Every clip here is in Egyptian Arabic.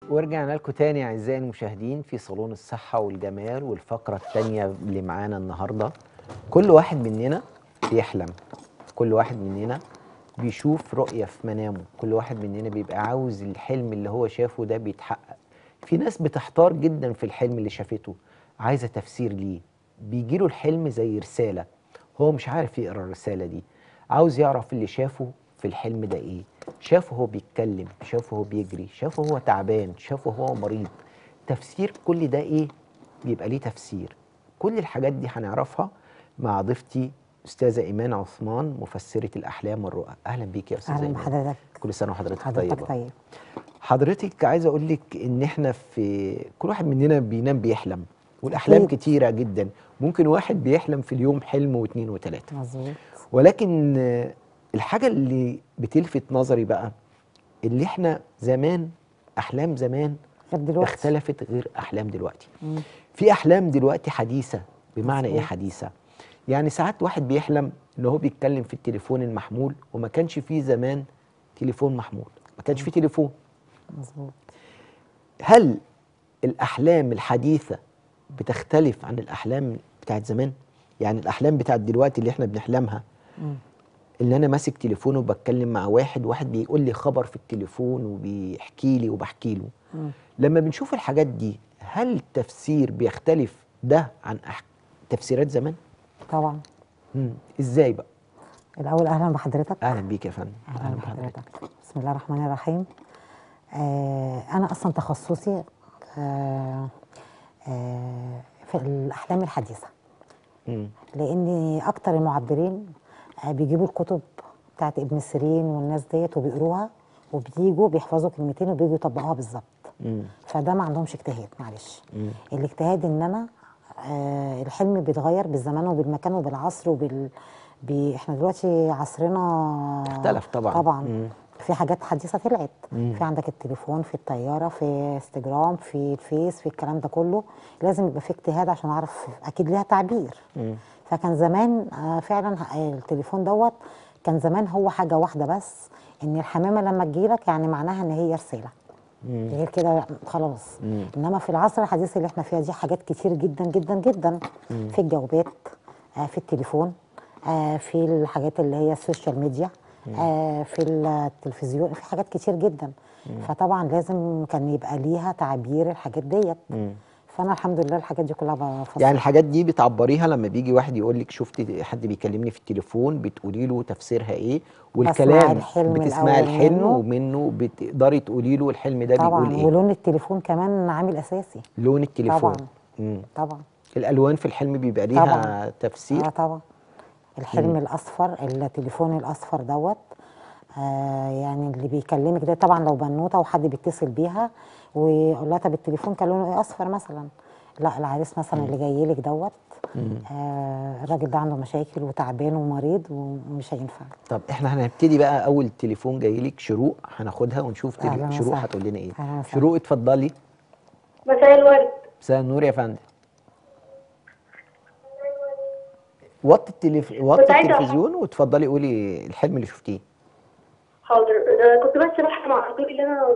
ورجعنا لكم تاني اعزائي المشاهدين في صالون الصحه والجمال والفقره الثانيه اللي معانا النهارده كل واحد مننا بيحلم كل واحد مننا بيشوف رؤيه في منامه كل واحد مننا بيبقى عاوز الحلم اللي هو شافه ده بيتحقق في ناس بتحتار جدا في الحلم اللي شافته عايزه تفسير ليه بيجيله الحلم زي رساله هو مش عارف يقرا الرساله دي عاوز يعرف اللي شافه في الحلم ده ايه شافه هو بيتكلم شافه هو بيجري شافه هو تعبان شافه هو مريض تفسير كل ده ايه بيبقى ليه تفسير كل الحاجات دي هنعرفها مع ضيفتي استاذه ايمان عثمان مفسره الاحلام والرؤى اهلا بيك يا استاذه اهلا ايمان بحضرتك كل سنه وحضرتك حضرتك طيبه طيب حضرتك عايز اقول لك ان احنا في كل واحد مننا بينام بيحلم والاحلام أكيد. كتيره جدا ممكن واحد بيحلم في اليوم حلم واثنين وثلاثه مظبوط ولكن آه، الحاجه اللي بتلفت نظري بقى اللي احنا زمان احلام زمان غير دلوقتي اختلفت غير احلام دلوقتي مم. في احلام دلوقتي حديثه بمعنى ايه مظبوط. حديثه يعني ساعات واحد بيحلم ان هو بيتكلم في التليفون المحمول وما كانش فيه زمان تليفون محمول ما كانش فيه تليفون مظبوط هل الأحلام الحديثة بتختلف عن الأحلام بتاعت زمان؟ يعني الأحلام بتاعت دلوقتي اللي احنا بنحلمها مم. اللي أنا ماسك تليفون وبتكلم مع واحد واحد بيقول لي خبر في التليفون وبيحكي لي وبحكي له مم. لما بنشوف الحاجات دي هل التفسير بيختلف ده عن أح... تفسيرات زمان؟ طبعا مم. إزاي بقى؟ الاول اهلا بحضرتك أهلا بيك يا فندم اهلا بحضرتك بسم الله الرحمن الرحيم آه انا اصلا تخصصي آه آه في الاحلام الحديثه مم. لان اكتر المعبرين آه بيجيبوا الكتب بتاعت ابن سيرين والناس ديت وبيقروها وبييجوا بيحفظوا كلمتين وبييجوا يطبقوها بالظبط مم. فده ما عندهمش اجتهاد معلش مم. الاجتهاد ان انا آه الحلم بيتغير بالزمان وبالمكان وبالعصر وبال بي احنا دلوقتي عصرنا اختلف طبعا. طبعا مم. في حاجات حديثه طلعت مم. في عندك التليفون في الطياره في انستجرام في الفيس في الكلام ده كله لازم يبقى في اجتهاد عشان اعرف اكيد ليها تعبير مم. فكان زمان آه، فعلا آه، التليفون دوت كان زمان هو حاجه واحده بس ان الحمامه لما تجيلك يعني معناها ان هي رساله مم. غير كده خلاص مم. انما في العصر الحديث اللي احنا فيها دي حاجات كتير جدا جدا جدا في الجوابات آه في التليفون آه في الحاجات اللي هي السوشيال ميديا آه في التلفزيون في حاجات كتير جدا فطبعا لازم كان يبقى ليها تعبير الحاجات ديت مم. فانا الحمد لله الحاجات دي كلها بفصل يعني الحاجات دي بتعبريها لما بيجي واحد يقول لك شفت حد بيكلمني في التليفون بتقولي له تفسيرها ايه والكلام الحلم بتسمعي الأول الحلم منه. ومنه بتقدري تقولي له الحلم ده طبعا بيقول ايه ولون التليفون كمان عامل اساسي لون التليفون طبعا. مم. طبعا الالوان في الحلم بيبقى ليها طبعا. تفسير اه طبعا الحلم الاصفر التليفون الاصفر دوت آه يعني اللي بيكلمك ده طبعا لو بنوته وحد بيتصل بيها ويقول لها طب التليفون كان لونه ايه اصفر مثلا لا العريس مثلا اللي جاي لك دوت آه الراجل ده عنده مشاكل وتعبان ومريض ومش هينفع طب احنا هنبتدي بقى اول تليفون جاي لك شروق هناخدها ونشوف تلي... أهلاً شروق وسهلاً. هتقول لنا ايه أهلاً وسهلاً. شروق اتفضلي مساء الورد مساء النور يا فندم وطي التليف... وطي كنت عايزة التلفزيون وتفضلي قولي الحلم اللي شفتيه حاضر أنا كنت بس بحلم على طول اللي انا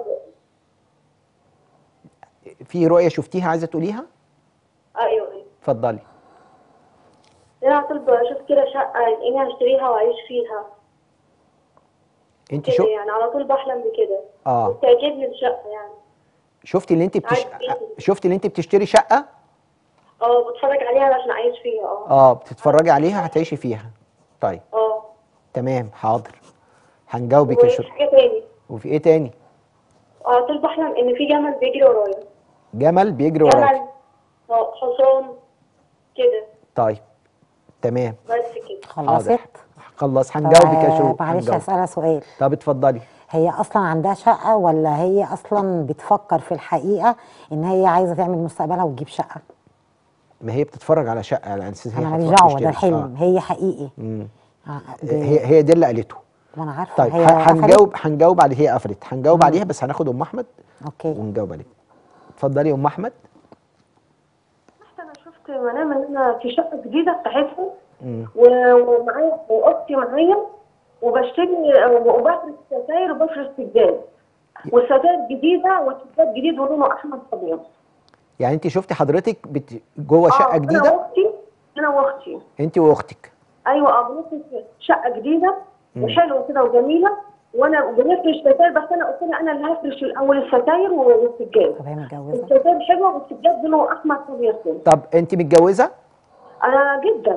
في رؤيه شفتيها عايزه تقوليها ايوه ايوه اتفضلي انا على طول بشوف كده شقه اني هشتريها واعيش فيها انت كده شو يعني على طول بحلم بكده اه بتعجبني الشقه يعني شفتي اللي انت بتش... عايز إيه؟ شفتي اللي انت بتشتري شقه اه بتفرج عليها عشان اعيش فيها اه اه بتتفرجي عليها هتعيشي فيها طيب اه تمام حاضر هنجاوبك يا وفي شروق حاجه تاني وفي ايه تاني على طول بحلم ان في جمل بيجري ورايا جمل بيجري وراك جمل اه حصان كده طيب تمام بس كده خلصت خلص هنجاوبك يا طب، شروق معلش هنجاوب. هسألها سؤال طب اتفضلي هي اصلا عندها شقه ولا هي اصلا بتفكر في الحقيقه ان هي عايزه تعمل مستقبلها وتجيب شقه ما هي بتتفرج على شقه على اساس هي انا ماليش هتروح دعوه تشتري. ده الحلم آه. هي حقيقي مم. آه، ب- هي هي دي اللي قالته ما انا عارفه طيب هي ه- قفلت؟ هنجاوب هنجاوب عليه هي قفلت هنجاوب عليها بس هناخد ام احمد اوكي ونجاوب عليه اتفضلي يا ام احمد انا شفت منام ان انا في شقه جديده بتاعتهم مم. و- ومعايا واختي معايا وبشتري وبفرش ستاير وبفرش سجاد والستاير جديده والستاير جديد ولونه احمر ابيض يعني انت شفتي حضرتك بت... جوه آه، شقه انا جديده واختي انا واختي انت واختك ايوه ابوك في شقه جديده وحلوه كده وجميله وانا بنفرش ستاير بس انا قلت لها انا اللي هفرش الاول الستاير والسجاد طب هي متجوزه الستاير حلوه والسجاد لونه احمر ابيض كده طب انت متجوزه انا جدا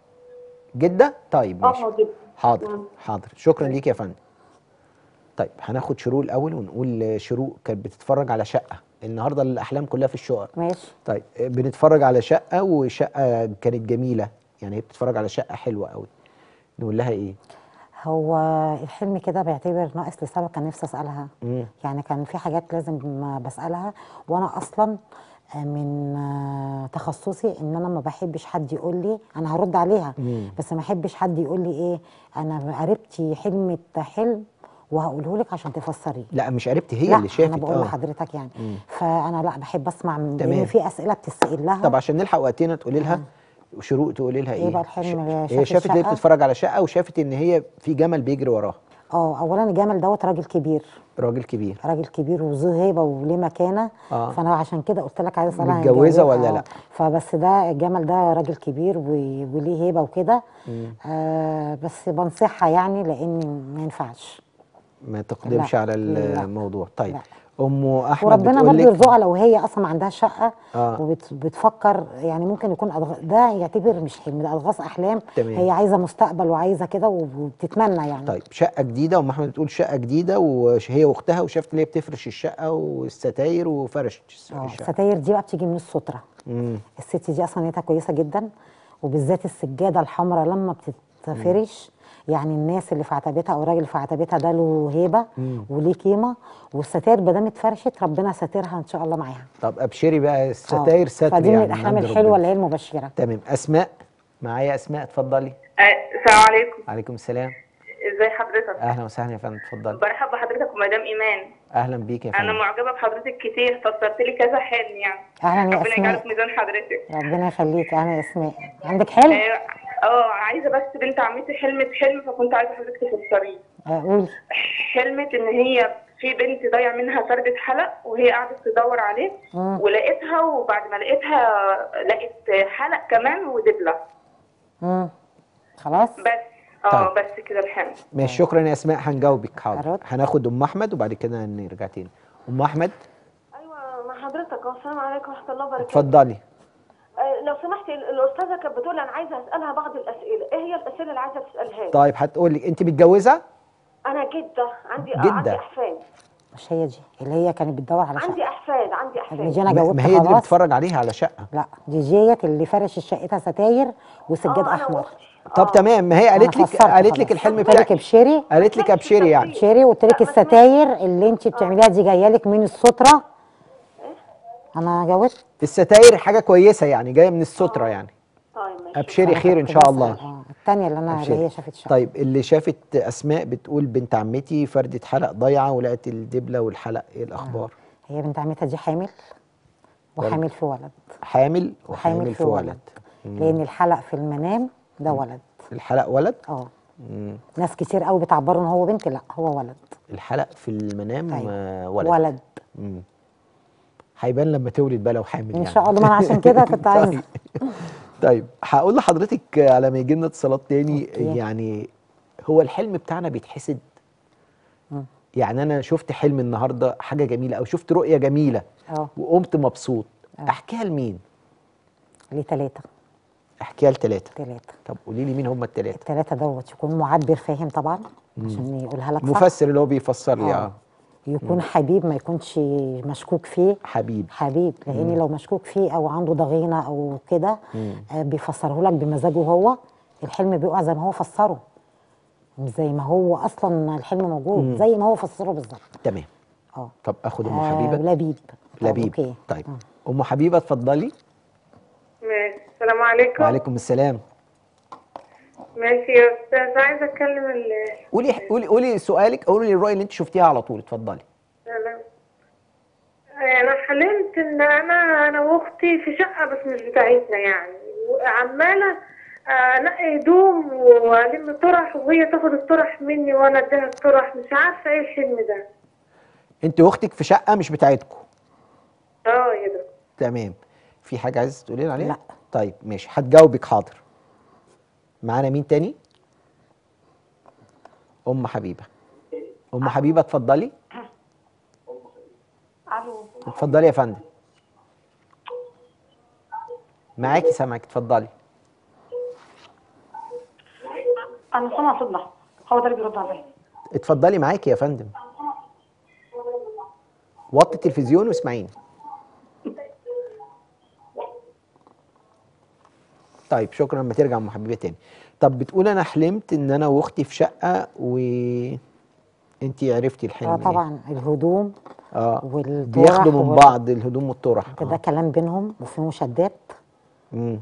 جده طيب ماشي اه جدا حاضر نعم. حاضر شكرا ليك يا فندم طيب هناخد شروق الاول ونقول شروق كانت بتتفرج على شقه النهارده الاحلام كلها في الشقق ماشي طيب بنتفرج على شقه وشقه كانت جميله يعني هي بتتفرج على شقه حلوه قوي نقول لها ايه هو الحلم كده بيعتبر ناقص لسبب كان نفسي اسالها مم. يعني كان في حاجات لازم بسالها وانا اصلا من تخصصي ان انا ما بحبش حد يقول لي انا هرد عليها مم. بس ما احبش حد يقول لي ايه انا قربتي حلمت حلم وهقوله لك عشان تفسريه لا مش قربت هي لا اللي شافت انا بقول اه لحضرتك يعني مم. فانا لا بحب اسمع من تمام. لان في اسئله بتسال لها طب عشان نلحق وقتنا تقولي لها وشروق تقولي لها إيه ايه بقى الحلم اللي هي شاف شافت ان هي الشقة؟ بتتفرج على شقه وشافت ان هي في جمل بيجري وراها اه اولا الجمل دوت راجل كبير راجل كبير راجل كبير وذو هيبه وليه مكانه آه. فانا عشان كده قلت لك عايزه اسالها متجوزة هي ولا متجوزة؟ لا؟ آه. فبس ده الجمل ده راجل كبير و- وليه هيبه وكده آه بس بنصحها يعني لان ما ينفعش ما تقدمش لا، على لا. الموضوع طيب لا. ام احمد وربنا بتقول برضه لك يرزقها لو هي اصلا ما عندها شقه آه. وبتفكر يعني ممكن يكون أضغ... ده يعتبر مش حلم ده اضغاث احلام تمام. هي عايزه مستقبل وعايزه كده وبتتمنى يعني طيب شقه جديده ام احمد بتقول شقه جديده وهي واختها وشافت ان هي بتفرش الشقه والستاير وفرشت الس- اه الشقه الستاير دي بقى بتيجي من الستره مم. الست دي اصلا نيتها كويسه جدا وبالذات السجاده الحمراء لما بتتفرش يعني الناس اللي في عتبتها او الراجل اللي في عتبتها ده له هيبه وليه قيمه والستاير ما دام اتفرشت ربنا ساترها ان شاء الله معاها طب ابشري بقى آه. الستاير ستر فدي من يعني الاحلام عند الحلوه ربنا. اللي هي المبشره تمام اسماء معايا اسماء اتفضلي السلام عليكم عليكم السلام ازي حضرتك اهلا وسهلا يا فندم اتفضلي برحب بحضرتك ومدام ايمان اهلا بيك يا انا فندم معجبه بحضرتك كتير فسرت لي كذا حلم يعني اهلا يا ربنا اسماء يجعله في ميزان حضرتك ربنا يخليك انا يا اسماء عندك حلم اه آه، عايزه بس بنت عمتي حلمت حلم فكنت عايزه حضرتك تفسريه آه، قولي حلمت ان هي في بنت ضايع منها فردة حلق وهي قعدت تدور عليه مم. ولقيتها وبعد ما لقيتها لقيت حلق كمان ودبله امم خلاص بس اه طيب. بس كده الحلم ماشي شكرا يا اسماء هنجاوبك حاضر أرد. هناخد ام احمد وبعد كده نرجع تاني ام احمد ايوه مع حضرتك أهو. السلام عليكم ورحمه الله وبركاته اتفضلي آه، لو سمحتي ال- الاستاذه كانت بتقول انا عايزه اسالها بعض الاسئله ايه هي الاسئله اللي عايزه تسالها لي طيب هتقول لي انت متجوزه انا جده عندي جدة. عندي احفاد مش هي دي اللي هي كانت بتدور على عندي شقه احفاد عندي دي احفاد انا ما جاوبت ما هي دي اللي خلاص بتتفرج عليها على شقه لا دي جيت اللي فرش شقتها ستاير وسجاد آه، أنا احمر وأختي. طب آه. تمام ما هي قالت أنا لك فسرت قالت لك خلاص. الحلم قلت لك بتاعك ابشري قالت لك ابشري يعني ابشري وقلت لك لا، بس الستاير اللي انت بتعمليها دي جايه لك من الستره انا جاوبت الستاير حاجه كويسه يعني جايه من الستره يعني طيب ماشي ابشري أنا خير ان كنت شاء بسأل. الله اه الثانيه اللي انا أبشري. اللي هي شافت شقه طيب اللي شافت اسماء بتقول بنت عمتي فردة حلق ضايعه ولقت الدبله والحلق ايه الاخبار هي بنت عمتها دي حامل وحامل في ولد حامل وحامل وحامل في ولد لان الحلق في المنام ده ولد الحلق ولد اه مم. ناس كتير قوي بتعبروا ان هو بنت لا هو ولد الحلق في المنام أيوة. آه، ولد ولد مم. هيبان لما تولد بقى لو حامل ان يعني. شاء الله ما انا عشان كده كنت عايزه طيب طيب هقول لحضرتك على ما يجي لنا اتصالات تاني أوكي. يعني هو الحلم بتاعنا بيتحسد يعني انا شفت حلم النهارده حاجه جميله او شفت رؤيه جميله اه وقمت مبسوط آه. احكيها لمين ليه ثلاثه احكيها لثلاثه ثلاثه طب قولي لي مين هم الثلاثه الثلاثه دوت يكون معبر فاهم طبعا عشان يقولها لك صح مفسر اللي هو بيفسر لي آه. اه يكون حبيب ما يكونش مشكوك فيه حبيب حبيب لان لو مشكوك فيه او عنده ضغينه او كده آه بيفسره لك بمزاجه هو الحلم بيقع زي ما هو فسره مش زي ما هو اصلا الحلم موجود زي ما هو فسره بالظبط تمام اه طب اخد ام آه، حبيبه لبيب طب لبيب اوكي طيب ام حبيبه اتفضلي ماشي السلام عليكم وعليكم السلام ماشي يا استاذ عايزه اتكلم ال قولي قولي قولي سؤالك قولي لي الرؤيه اللي انت شفتيها على طول اتفضلي سلام. انا حلمت ان انا انا واختي في شقه بس مش بتاعتنا يعني وعماله انقي هدوم والم طرح وهي تاخد الطرح مني وانا اديها الطرح مش عارفه ايه الحلم ده انت واختك في شقه مش بتاعتكم اه يا دكتور تمام في حاجه عايز تقولي لنا عليها لا. طيب ماشي هتجاوبك حاضر معانا مين تاني ام حبيبه ام حبيبه اتفضلي الو اتفضلي يا فندم معاكي سامعك اتفضلي انا سامعه صوت لحظه هو ده اللي بيرد عليا اتفضلي معاكي يا فندم وطي التلفزيون واسمعيني طيب شكرا لما ترجع ام حبيبه تاني طب بتقول انا حلمت ان انا واختي في شقه و انت عرفتي الحلم اه إيه؟ طبعا الهدوم اه والطرح بياخدوا من وال- بعض الهدوم والطرح ده آه. كلام بينهم وفي مشادات مم.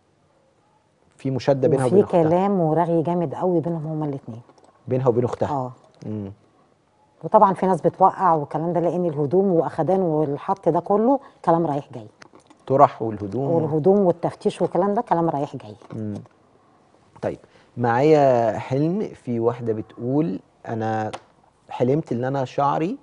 في مشاده بينها وفي وبين اختها كلام ورغي جامد قوي بينهم هما الاثنين بينها وبين اختها اه مم. وطبعا في ناس بتوقع والكلام ده لان الهدوم واخدان والحط ده كله كلام رايح جاي طرح والهدوم والهدوم والتفتيش والكلام ده كلام رايح جاي طيب معايا حلم في واحدة بتقول أنا حلمت إن أنا شعري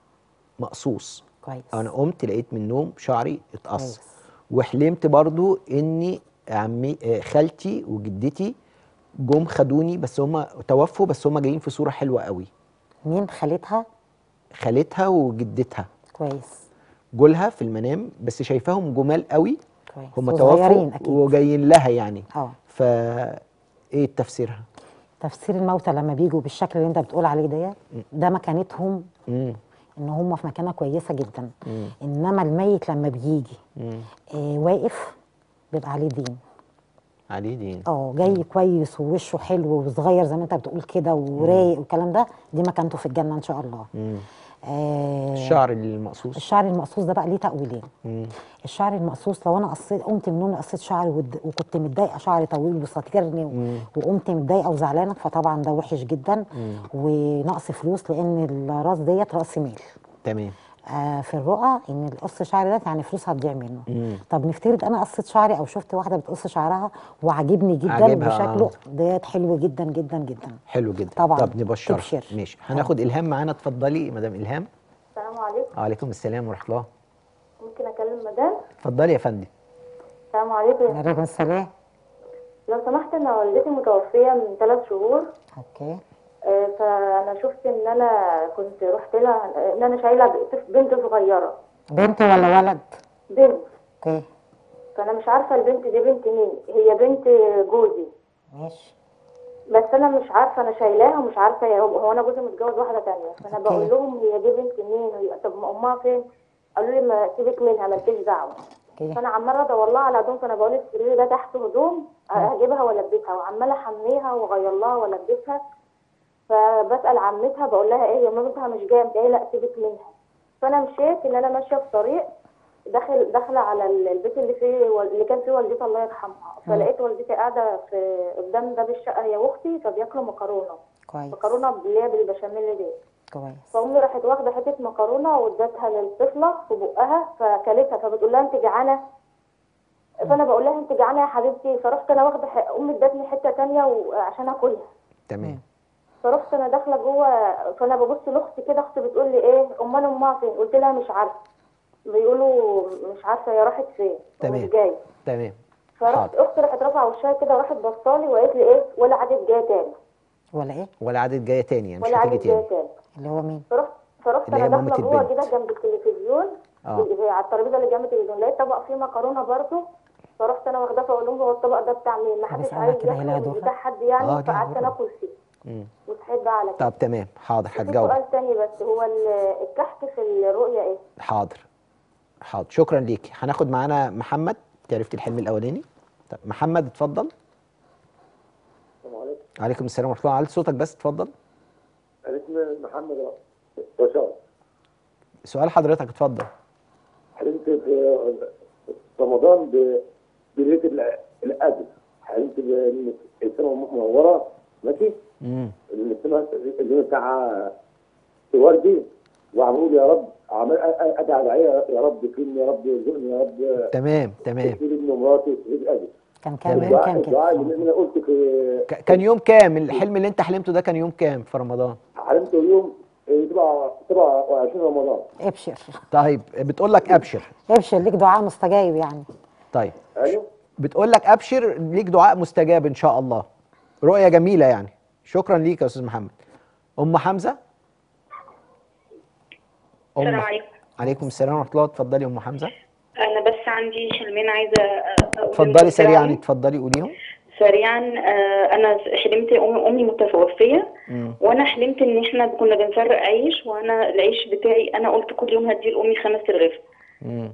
مقصوص كويس أنا قمت لقيت من النوم شعري اتقص كويس. وحلمت برضو إني عمي آه، خالتي وجدتي جم خدوني بس هما توفوا بس هما جايين في صورة حلوة قوي مين خالتها خالتها وجدتها كويس جولها في المنام بس شايفاهم جمال قوي كويس هما وصغيرين توفوا اكيد وجايين لها يعني اه فا ايه تفسيرها؟ تفسير الموتى لما بيجوا بالشكل اللي انت بتقول عليه ده ده مكانتهم مم. ان هم في مكانه كويسه جدا مم. انما الميت لما بيجي مم. آه واقف بيبقى عليه دين عليه دين اه جاي كويس ووشه حلو وصغير زي ما انت بتقول كده ورايق والكلام ده دي مكانته في الجنه ان شاء الله مم. آه الشعر المقصوص الشعر المقصوص ده بقى ليه تأويلين مم. الشعر المقصوص لو انا قصيت قمت من النوم قصيت شعري ود- وكنت متضايقه شعري طويل وساطرني و- وقمت متضايقه وزعلانه فطبعا ده وحش جدا ونقص فلوس لان الراس ديت راس مال تمام آه في الرؤى ان القص شعري ده يعني فلوس هتضيع منه مم. طب نفترض انا قصيت شعري او شفت واحده بتقص شعرها وعاجبني جدا عاجبها، وشكله آه. ديت حلو جدا جدا جدا حلو جدا طبعاً. طب نبشرها تبشر. ماشي هناخد الهام معانا اتفضلي مدام الهام السلام عليكم وعليكم السلام ورحمه الله ممكن اكلم مدام اتفضلي يا فندم السلام عليكم عليكم السلام لو سمحت انا والدتي متوفيه من ثلاث شهور اوكي آه، فانا شفت ان انا كنت رحت لها ان انا شايله طف- بنت صغيره بنت ولا ولد بنت اوكي فانا مش عارفه البنت دي بنت مين هي بنت جوزي ماشي بس انا مش عارفه انا شايلاها ومش عارفه هي هو انا جوزي متجوز واحده تانية فانا أوكي. بقول لهم هي دي بنت مين وهي- طب ما امها فين قالوا لي ما سيبك منها مالكيش دعوه اوكي فانا عماله ادور لها على هدوم فانا بقول السرير ده تحته هدوم هجيبها والبسها وعماله احميها واغير لها والبسها فبسال عمتها بقول لها ايه يا مامتها مش جايه قالت لي لا سيبك منها فانا مشيت ان انا ماشيه في طريق داخل داخله على ال- البيت اللي فيه وال- اللي كان فيه والدتي الله يرحمها فلقيت والدتي قاعده في قدام باب الشقه هي واختي فبياكلوا مكرونه كويس مكرونه اللي هي بالبشاميل دي كويس فامي راحت واخده حته مكرونه وادتها للطفله في بقها فاكلتها فبتقول لها انت جعانه فانا بقول لها انت جعانه يا حبيبتي فرحت انا واخده ح- امي ادتني حته تانية و- عشان اكلها تمام فرحت انا داخله جوه فانا ببص لاختي كده اختي بتقول لي ايه امال امها فين قلت لها مش عارفه بيقولوا مش عارفه هي راحت فين تمام. ومش جايه تمام فرحت حاضر. اختي راحت رافعه وشها كده وراحت بصالي وقالت لي ايه ولا عادت جايه تاني ولا ايه ولا عدد جايه تاني يعني مش ولا هتيجي عادت جايه تاني تاني اللي هو مين فرحت فرحت اللي هي انا مامة داخله جوه البنت. كده جنب التلفزيون آه. اللي على الترابيزه اللي جنب التلفزيون لقيت طبق فيه مكرونه برضه فرحت انا واخداه فاقول لهم هو الطبق ده بتاع مين؟ ما حدش بيسألها عايز كده هي لها ياكله مش دور؟ بتاع حد يعني آه، دي فقعدت انا دور. اكل فيه مم. وصحيت بقى على كده طب تمام حاضر في هتجاوب سؤال تاني بس هو ال- الكحك في الرؤيه ايه؟ حاضر حاضر شكرا ليكي هناخد معانا محمد انت عرفتي الحلم الاولاني طب محمد اتفضل السلام عليكم عليكم السلام ورحمه الله علي صوتك بس اتفضل انا اسمي محمد رشاد سؤال حضرتك اتفضل حلمت في رمضان ب- بليله الع- القدر حلمت بان السماء منوره ماشي امم السماء اليوم بتاع وردي وعملوا لي يا رب عمال أ- ادعي دعيه يا رب كرمني يا رب ارزقني يا رب تمام تمام تكفير ابن ومراتي في القدر كان كام تمام. يوم كام الدعاء كده اللي انا قلت في ك- كان يوم كام الحلم اللي انت حلمته ده كان يوم كام في رمضان حلمت يوم يوم 27 رمضان ابشر طيب بتقول لك ابشر ابشر ليك دعاء مستجاب يعني طيب ايوه بتقول لك ابشر ليك دعاء مستجاب ان شاء الله رؤيه جميله يعني شكرا ليك يا استاذ محمد ام حمزه السلام عليكم عليكم السلام ورحمه الله اتفضلي يا ام حمزه انا بس عندي حلمين عايزه اقول اتفضلي سريعا عليهم. اتفضلي قوليهم سريعا آه، انا حلمت امي امي متوفيه مم. وانا حلمت ان احنا كنا بنفرق عيش وانا العيش بتاعي انا قلت كل يوم هدي لامي خمس رغيف مم.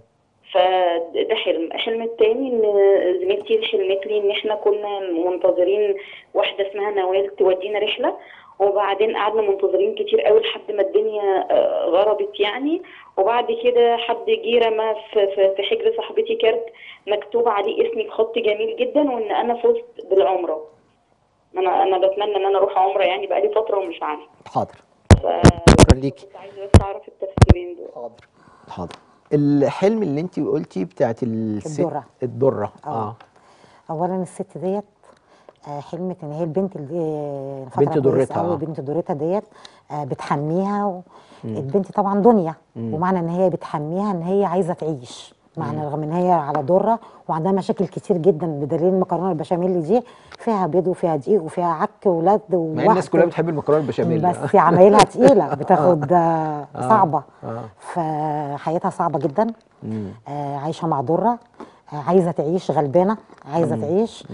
فده حلم الحلم التاني ان زميلتي حلمت لي ان احنا كنا منتظرين واحده اسمها نوال تودينا رحله وبعدين قعدنا منتظرين كتير قوي لحد ما الدنيا آه، غربت يعني وبعد كده حد جه رمى في في- في حجر صاحبتي كارت مكتوب عليه اسمي بخط جميل جدا وان انا فزت بالعمره انا انا بتمنى ان انا اروح عمره يعني بقالي فتره ومش عارفه حاضر ف شكرا ليكي كنت عايزه بس اعرف التفسيرين دول حاضر حاضر الحلم اللي انت قلتي بتاعت الست الدرة. الدره اه, آه. اولا الست ديت آه، حلمت ان هي البنت اللي آه، فترة بنت كويسة درتها، أوي، آه. بنت درتها ديت آه، بتحميها و... البنت طبعا دنيا ومعنى ان هي بتحميها ان هي عايزه تعيش معنى رغم ان هي على ضره وعندها مشاكل كتير جدا بدليل المكرونه البشاميل دي فيها بيض وفيها دقيق وفيها عك ولد مع الناس ووقت كلها بتحب المكرونه البشاميل بس عمايلها تقيله بتاخد آه، صعبه آه. فحياتها صعبه جدا مم. آه، عايشه مع ضره آه، عايزه تعيش غلبانه عايزه تعيش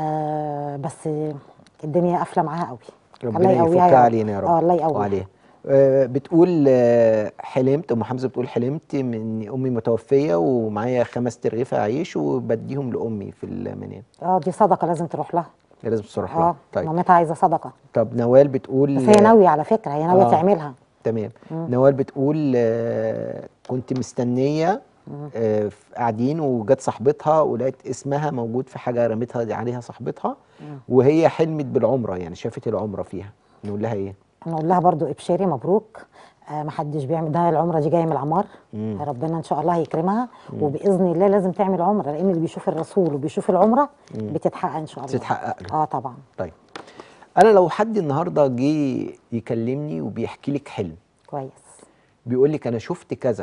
آه بس الدنيا قافله معاها قوي ربنا يقويها يفكها يا رب. علينا يا رب اه الله يقويها وعليها آه، بتقول آه، حلمت ام حمزه بتقول حلمت من إن امي متوفيه ومعايا خمس ترغيفه عيش وبديهم لامي في المنام اه دي صدقه لازم تروح لها ده لازم تصرح اه لها طيب مامتها عايزه صدقه طب نوال بتقول بس هي ناويه على فكره هي ناويه آه. تعملها تمام نوال بتقول آه، كنت مستنيه آه، ف- قاعدين وجت صاحبتها ولقيت اسمها موجود في حاجه رمتها دي عليها صاحبتها وهي حلمت بالعمره يعني شافت العمره فيها نقول لها ايه نقول لها برضو ابشري مبروك آه محدش بيعمل ده العمره دي جايه من العمار ربنا ان شاء الله هيكرمها وباذن الله لازم تعمل عمره لان اللي بيشوف الرسول وبيشوف العمره بتتحقق ان شاء الله تتحقق له. اه طبعا طيب انا لو حد النهارده جه يكلمني وبيحكي لك حلم كويس بيقول لك انا شفت كذا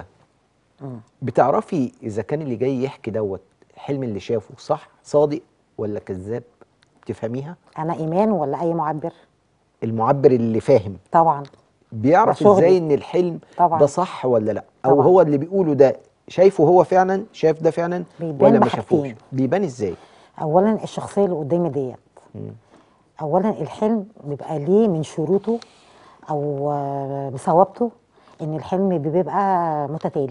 بتعرفي اذا كان اللي جاي يحكي دوت الحلم اللي شافه صح صادق ولا كذاب تفهميها انا ايمان ولا اي معبر المعبر اللي فاهم طبعا بيعرف ده شغلي. ازاي ان الحلم طبعا. ده صح ولا لا او طبعا. هو اللي بيقوله ده شايفه هو فعلا شايف ده فعلا بيبان ولا ما بحاجتين. شافوش بيبان ازاي اولا الشخصيه اللي قدامي ديت اولا الحلم بيبقى ليه من شروطه او آه، بثوابته ان الحلم بيبقى متتالي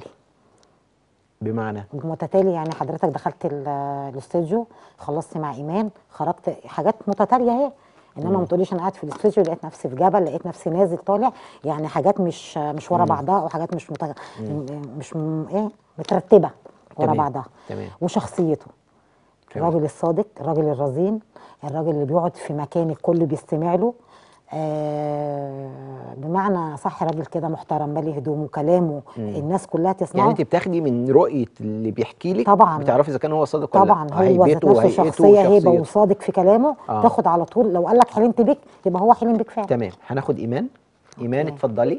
بمعنى متتالي يعني حضرتك دخلت ال- الاستوديو خلصت مع ايمان خرجت حاجات متتاليه اهي انما ما تقوليش انا قاعد في الاستوديو لقيت نفسي في جبل لقيت نفسي نازل طالع يعني حاجات مش مش ورا بعضها او حاجات مش مت... مش م... ايه مترتبه ورا تمام. بعضها تمام. وشخصيته تمام. الراجل الصادق الراجل الرزين الراجل اللي بيقعد في مكان الكل بيستمع له آه بمعنى صح راجل كده محترم مالي هدومه كلامه الناس كلها تسمعه يعني انت بتاخدي من رؤيه اللي بيحكي لك طبعا. بتعرفي اذا كان هو صادق ولا طبعا لا هو ذات هيبته نفسه وهيئته شخصيه هيبه وشخصيته. وصادق في كلامه آه. تاخد على طول لو قال لك حلمت بيك يبقى هو حلم بيك فعلا تمام هناخد ايمان ايمان اتفضلي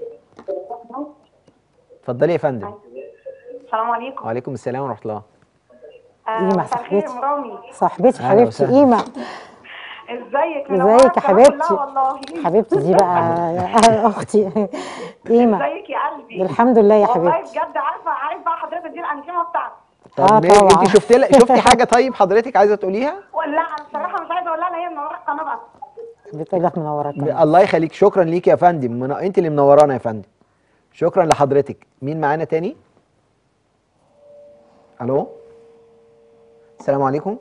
اتفضلي يا فندم السلام عليكم وعليكم السلام ورحمه الله قيمة مساء الخير صاحبتي. يا مرامي صاحبتي أهلا حبيبتي وسهلا. قيمه ازيك ازيك يا حبيبتي والله حبيبتي دي بقى اختي قيمه ازيك يا قلبي الحمد لله يا والله حبيبتي بجد عارفه عارف بقى حضرتك دي الانشطه بتاعتي طب آه ماشي طبعا. انت شفت لها شفتي حاجه طيب حضرتك عايزه تقوليها ولا انا بصراحه مش عايزه اقول لها هي منوره القناه بس بتقول لك منورك الله يخليك شكرا ليك يا فندم من... انت اللي منورانا يا فندم شكرا لحضرتك مين معانا تاني الو السلام عليكم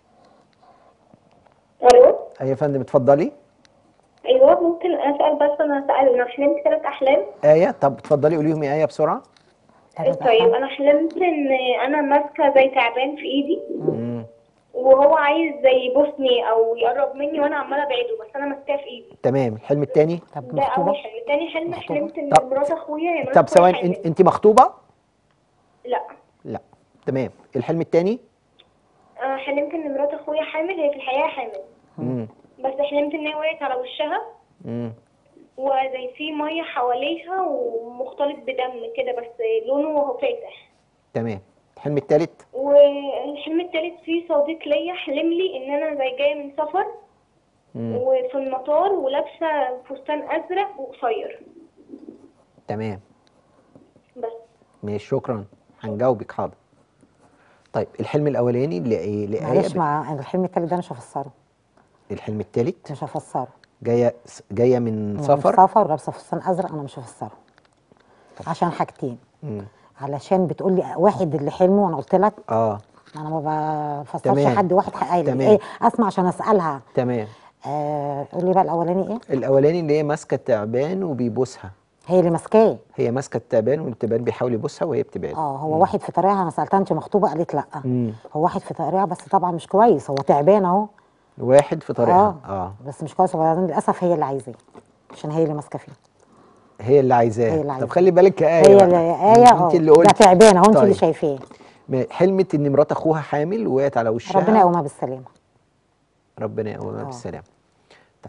الو ايوه يا فندم اتفضلي ايوه ممكن اسال بس انا سأل انا حلمت ثلاث احلام ايه طب اتفضلي قوليهم يا ايه بسرعه طيب انا حلمت ان انا ماسكه زي تعبان في ايدي مم. وهو عايز زي يبوسني او يقرب مني وانا عماله ابعده بس انا ماسكاه في ايدي تمام الحلم التاني طب ده اول مخطوبه حلم تاني حلم مخطوبة؟ حلمت ان طب- مرات اخويا هي مرات طب أخويا ثواني حامل. انت- انت مخطوبه لا لا تمام الحلم التاني انا حلمت ان مرات اخويا حامل هي في الحقيقه حامل مم. بس حلمت ان هي وقعت على وشها مم. وزي في ميه حواليها ومختلط بدم كده بس لونه فاتح تمام الحلم الثالث والحلم التالت في صديق ليا حلم لي ان انا زي جايه من سفر وفي المطار ولابسه فستان ازرق وقصير تمام بس ماشي شكرا هنجاوبك حاضر طيب الحلم الاولاني لايه لآية معلش بت- مع الحلم التالت ده مش هفسره الحلم الثالث مش هفسره جايه جايه من يعني سفر سفر ولابسه فستان ازرق انا مش هفسره عشان حاجتين مم. علشان بتقول لي واحد اللي حلمه وانا قلت لك اه انا ما بفسرش تمام. حد واحد قايل تمام. ايه اسمع عشان اسالها تمام آه قول لي بقى الاولاني ايه الاولاني اللي هي ماسكه التعبان وبيبوسها هي اللي ماسكاه هي ماسكه التعبان والتعبان بيحاول يبوسها وهي بتبعد اه هو واحد في طريقها انا سالتها انت مخطوبه قالت لا مم. هو واحد في طريقها بس طبعا مش كويس هو تعبان اهو واحد في طريقها اه, بس مش كويس وبعدين للاسف هي اللي عايزاه عشان هي اللي ماسكه فيه هي اللي عايزاه هي اللي طب عايزاه. خلي بالك يا ايه هي بقى. اللي ايه اه انت اللي ده قلت تعبان اهو انت اللي طيب. شايفاه ما- حلمت ان مرات اخوها حامل وقعت على وشها ربنا يقومها بالسلامه ربنا يقومها آه. بالسلامه طيب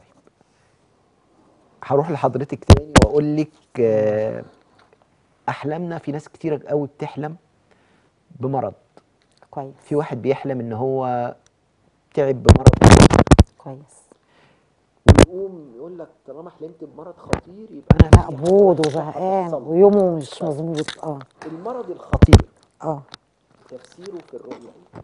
هروح لحضرتك تاني واقول لك آه، احلامنا في ناس كتيره قوي بتحلم بمرض كويس في واحد بيحلم ان هو تعب بمرض كويس ويقوم يقول لك طالما حلمت بمرض خطير يبقى انا في مقبوض حاجة وزهقان هتحصل. ويومه مش مظبوط اه المرض الخطير اه تفسيره في الرؤيه ايه؟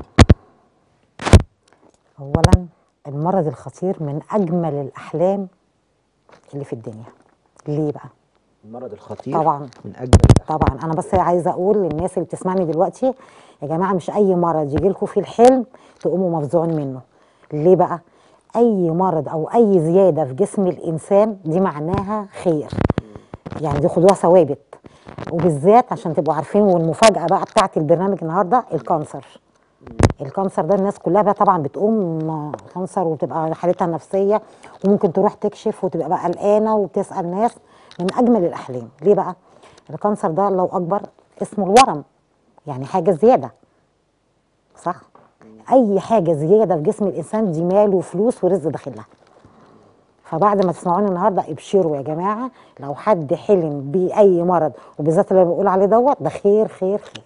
اولا المرض الخطير من اجمل الاحلام اللي في الدنيا ليه بقى المرض الخطير طبعا. من اجمل الأحلام. طبعا انا بس عايزه اقول للناس اللي بتسمعني دلوقتي يا جماعه مش اي مرض يجي لكم في الحلم تقوموا مفزوعين منه ليه بقى اي مرض او اي زياده في جسم الانسان دي معناها خير يعني دي خدوها ثوابت وبالذات عشان تبقوا عارفين والمفاجاه بقى بتاعت البرنامج النهارده الكانسر الكانسر ده الناس كلها بقى طبعا بتقوم كانسر وتبقى حالتها النفسيه وممكن تروح تكشف وتبقى بقى قلقانه وبتسال ناس من اجمل الاحلام ليه بقى الكانسر ده لو اكبر اسمه الورم يعني حاجه زياده صح اي حاجه زياده في جسم الانسان دي مال وفلوس ورزق داخلها فبعد ما تسمعوني النهارده ابشروا يا جماعه لو حد حلم باي مرض وبالذات اللي بقول عليه دوت ده خير خير خير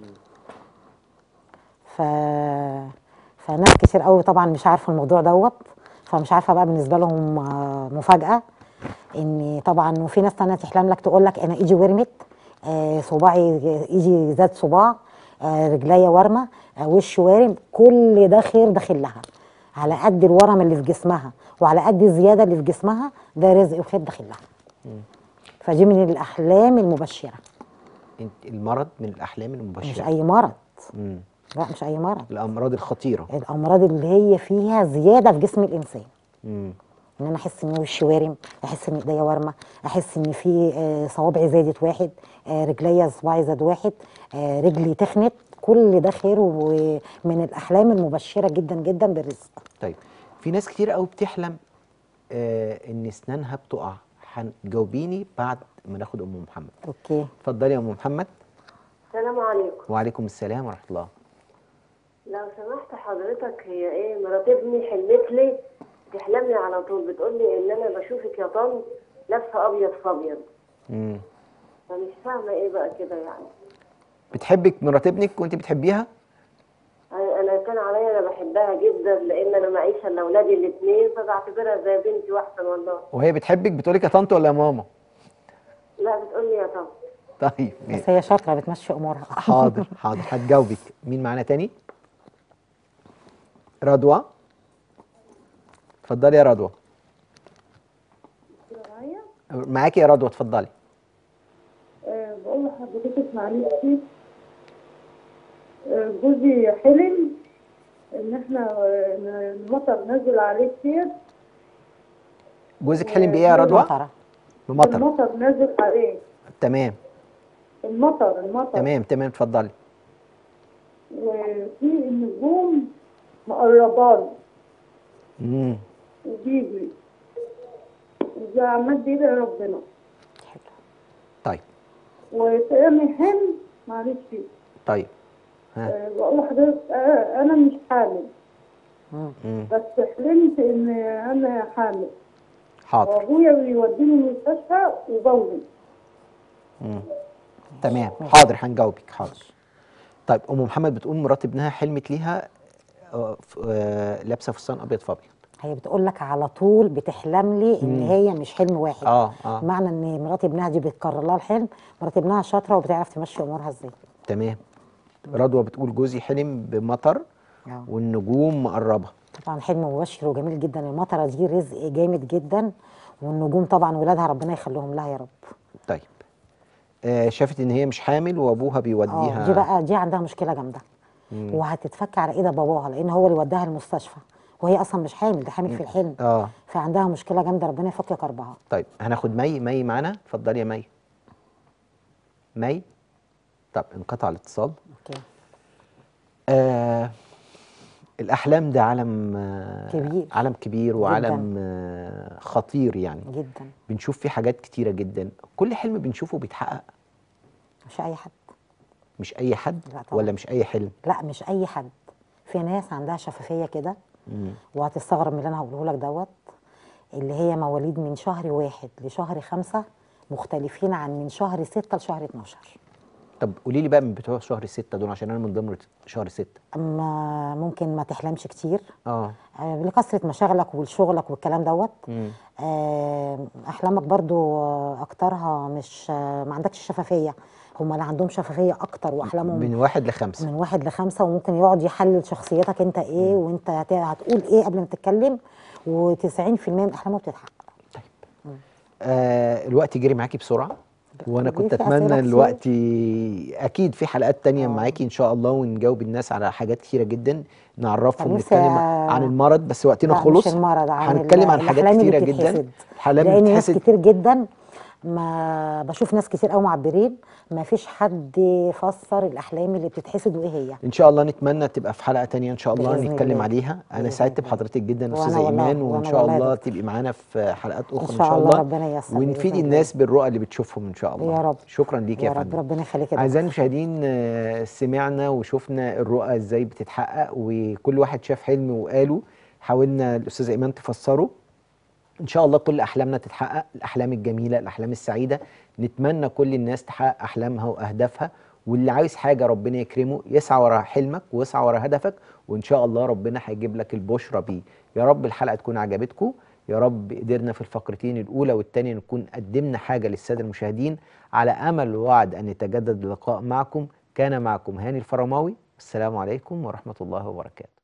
ف فناس كتير قوي طبعا مش عارفه الموضوع دوت فمش عارفه بقى بالنسبه لهم آه، مفاجاه ان طبعا وفي ناس تانية تحلم لك تقول لك انا ايدي ورمت آه صباعي ايدي زاد صباع آه رجليا ورمه آه وشي وارم كل ده خير داخل لها على قد الورم اللي في جسمها وعلى قد الزياده اللي في جسمها ده رزق وخير داخل لها فدي من الاحلام المبشره انت المرض من الاحلام مش المبشره اي مرض مم. لا مش اي مرض الامراض الخطيره الامراض اللي هي فيها زياده في جسم الانسان مم. ان انا احس ان وشي وارم احس ان ايديا وارمه احس ان في آه، صوابعي زادت واحد آه، رجليا صباعي زاد واحد آه، رجلي تخنت كل ده خير ومن الاحلام المبشره جدا جدا بالرزق طيب في ناس كتير قوي بتحلم آه ان اسنانها بتقع هتجاوبيني بعد ما ناخد ام محمد اوكي اتفضلي يا ام محمد السلام عليكم وعليكم السلام ورحمه الله لو سمحت حضرتك هي ايه مرات ابني حلمت لي تحلم لي على طول بتقول لي ان انا بشوفك يا طن لابسه ابيض في ابيض مم. فمش فاهمه ايه بقى كده يعني بتحبك مرات ابنك وانت بتحبيها انا أنا كان عليا انا بحبها جدا لان انا معيشه الا اولادي الاثنين فبعتبرها زي بنتي واحسن والله وهي بتحبك بتقولك يا طنط ولا يا ماما لا بتقول لي يا طن طيب بس هي شاطره بتمشي امورها حاضر حاضر هتجاوبك مين معانا تاني رضوى اتفضلي يا رضوى معاكي يا رضوى اتفضلي أه بقول لحضرتك معلش أه جوزي حلم ان احنا آه، إن المطر نزل عليه كتير جوزك حلم بايه يا رضوى مطره بمطر المطر نزل عليه تمام المطر المطر تمام تمام اتفضلي وفي النجوم مقرباله امم وبيجري وزي عمال بيدعي ربنا طيب وتاني حلم معلش طيب ها أه بقول لحضرتك آه، انا مش حامل مم. بس حلمت ان انا حامل حاضر وابويا يوديني المستشفى وبولي تمام حاضر هنجاوبك حاضر طيب ام محمد بتقول مرات ابنها حلمت ليها آه، ف- آه، لابسه فستان ابيض في ابيض هي بتقول لك على طول بتحلم لي ان هي مش حلم واحد اه اه معنى ان مرات ابنها دي بتكرر لها الحلم مرات ابنها شاطره وبتعرف تمشي امورها ازاي تمام رضوى بتقول جوزي حلم بمطر آه. والنجوم مقربه طبعا حلم مبشر وجميل جدا المطره دي رزق جامد جدا والنجوم طبعا ولادها ربنا يخليهم لها يا رب طيب آه شافت ان هي مش حامل وابوها بيوديها اه دي بقى دي عندها مشكله جامده وهتتفك على ايد باباها لان هو اللي وداها المستشفى وهي اصلا مش حامل دي حامل في الحلم اه فعندها مشكله جامده ربنا يفك كربها طيب هناخد مي مي معانا اتفضلي يا مي مي طب انقطع الاتصال اوكي آه الأحلام ده عالم آه كبير. عالم كبير وعالم آه خطير يعني جدا بنشوف فيه حاجات كتيرة جدا كل حلم بنشوفه بيتحقق مش اي حد مش أي حد لا طبعا. ولا مش أي حلم لا مش اي حد في ناس عندها شفافيه كده وهتستغرب من اللي انا هقوله لك دوت اللي هي مواليد من شهر واحد لشهر خمسة مختلفين عن من شهر ستة لشهر 12 طب قولي لي بقى من بتوع شهر ستة دول عشان أنا من ضمن شهر ستة اما ممكن ما تحلمش كتير اه آه، لكثرة مشاغلك وشغلك والكلام دوت مم. آه، احلامك برضو آه، اكترها مش آه، ما عندكش شفافيه هم اللي عندهم شفافيه اكتر واحلامهم من واحد لخمسة من واحد لخمسه وممكن يقعد يحلل شخصيتك انت ايه وانت هت- هتقول ايه قبل ما تتكلم و90% من احلامه بتتحقق آه الوقت جري معاكي بسرعة وانا دي كنت في اتمنى أسئلة الوقت اكيد في حلقات تانية آه. معاكي ان شاء الله ونجاوب الناس على حاجات كتيرة جدا نعرفهم طب نفسي نتكلم أ- عن المرض بس وقتنا لا، مش خلص المرض، عن هنتكلم ال- عن حاجات الأحلام اللي كتيرة جدا بتتحسد. الحلام لان ناس بتتحسد كتير جدا ما بشوف ناس كتير قوي معبرين ما فيش حد فسر الاحلام اللي بتتحسد وايه هي ان شاء الله نتمنى تبقى في حلقة تانية ان شاء الله بإذن نتكلم الله. عليها انا بإذن سعدت الله. بحضرتك جدا وأنا استاذة والله- ايمان وان وأنا شاء والله يا الله دكتور. تبقي معانا في حلقات اخرى ان شاء شاء الله الله ربنا ييسر ونفيد بإذن الله. الناس بالرؤى اللي بتشوفهم ان شاء الله يا رب. شكرا ليك يا, يا رب فندم ربنا يخليك يا أعزائي دكتور. المشاهدين آه، سمعنا وشفنا الرؤى ازاي بتتحقق وكل واحد شاف حلم وقاله حاولنا الأستاذة إيمان تفسره إن شاء الله كل أحلامنا تتحقق الأحلام الجميلة الأحلام السعيدة نتمنى كل الناس تحقق أحلامها وأهدافها واللي عايز حاجة ربنا يكرمه يسعى ورا حلمك ويسعى ورا هدفك وإن شاء الله ربنا هيجيب لك البشرى بيه يا رب الحلقة تكون عجبتكم يا رب قدرنا في الفقرتين الأولى والثانية نكون قدمنا حاجة للسادة المشاهدين على أمل ووعد أن يتجدد اللقاء معكم كان معكم هاني الفرماوي السلام عليكم ورحمة الله وبركاته